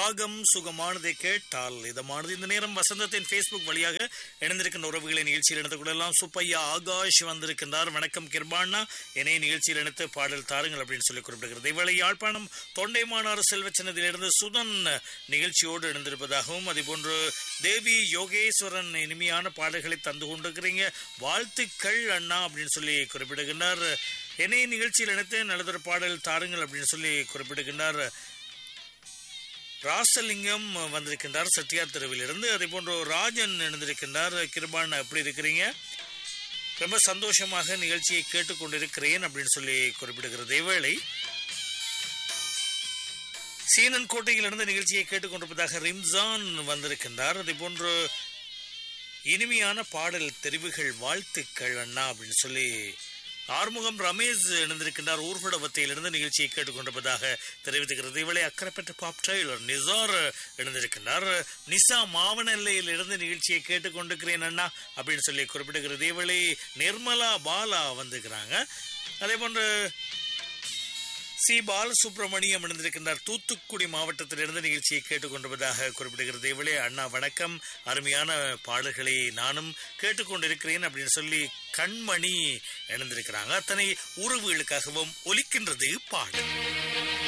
ராகம் சுகமானதை கேட்டால் இதமானது இந்த நேரம் வசந்தத்தின் ஃபேஸ்புக் வழியாக இணைந்திருக்கின்ற உறவுகளை நிகழ்ச்சியில் இணைந்து கொள்ளலாம் சுப்பையா ஆகாஷ் வந்திருக்கின்றார் வணக்கம் கிருபாண்ணா என்னை நிகழ்ச்சியில் இணைத்து பாடல் தாருங்கள் அப்படின்னு சொல்லி குறிப்பிடுகிறது இவளை யாழ்ப்பாணம் தொண்டைமானாறு செல்வச்சின்னதிலிருந்து சுதன் நிகழ்ச்சியோடு இணைந்திருப்பதாகவும் அதேபோன்று தேவி யோகேஸ்வரன் இனிமையான பாடல்களை தந்து கொண்டிருக்கிறீங்க வாழ்த்துக்கள் அண்ணா அப்படின்னு சொல்லி குறிப்பிடுகின்றார் என்னை நிகழ்ச்சியில் இணைத்து நல்லதொரு பாடல் தாருங்கள் அப்படின்னு சொல்லி குறிப்பிடுகின்றார் ராசலிங்கம் வந்திருக்கின்றார் செட்டியார் தெருவிலிருந்து அதே போன்று ராஜன் இணைந்திருக்கின்றார் கிருபான் எப்படி இருக்கிறீங்க ரொம்ப சந்தோஷமாக நிகழ்ச்சியை கேட்டுக்கொண்டிருக்கிறேன் அப்படின்னு சொல்லி குறிப்பிடுகிறது இவ்வேளை சீனன் கோட்டையிலிருந்து நிகழ்ச்சியை கேட்டுக்கொண்டிருப்பதாக ரிம்சான் வந்திருக்கின்றார் அதே போன்று இனிமையான பாடல் தெரிவுகள் வாழ்த்துக்கள் அண்ணா அப்படின்னு சொல்லி ஆறுமுகம் ரமேஷ் இணைந்திருக்கின்றார் ஊர்வடவத்தையிலிருந்து நிகழ்ச்சியை கேட்டுக்கொண்டிருப்பதாக தெரிவித்துகிறது இவளை அக்கறைப்பட்ட பாப் டெய்லர் நிசார் இணைந்திருக்கின்றார் நிசா மாவனல்லையில் இருந்து நிகழ்ச்சியை கேட்டுக்கொண்டிருக்கிறேன் அண்ணா அப்படின்னு சொல்லி குறிப்பிடுகிறது இவளை நிர்மலா பாலா வந்துக்கிறாங்க அதே போன்று சி பாலசுப்ரமணியம் இணைந்திருக்கின்றார் தூத்துக்குடி மாவட்டத்திலிருந்து நிகழ்ச்சியை கேட்டுக்கொண்டிருப்பதாக குறிப்பிடுகிறது இவளே அண்ணா வணக்கம் அருமையான பாடல்களை நானும் கேட்டுக்கொண்டிருக்கிறேன் அப்படின்னு சொல்லி கண்மணி இணைந்திருக்கிறாங்க அத்தனை உறவுகளுக்காகவும் ஒலிக்கின்றது பாடல்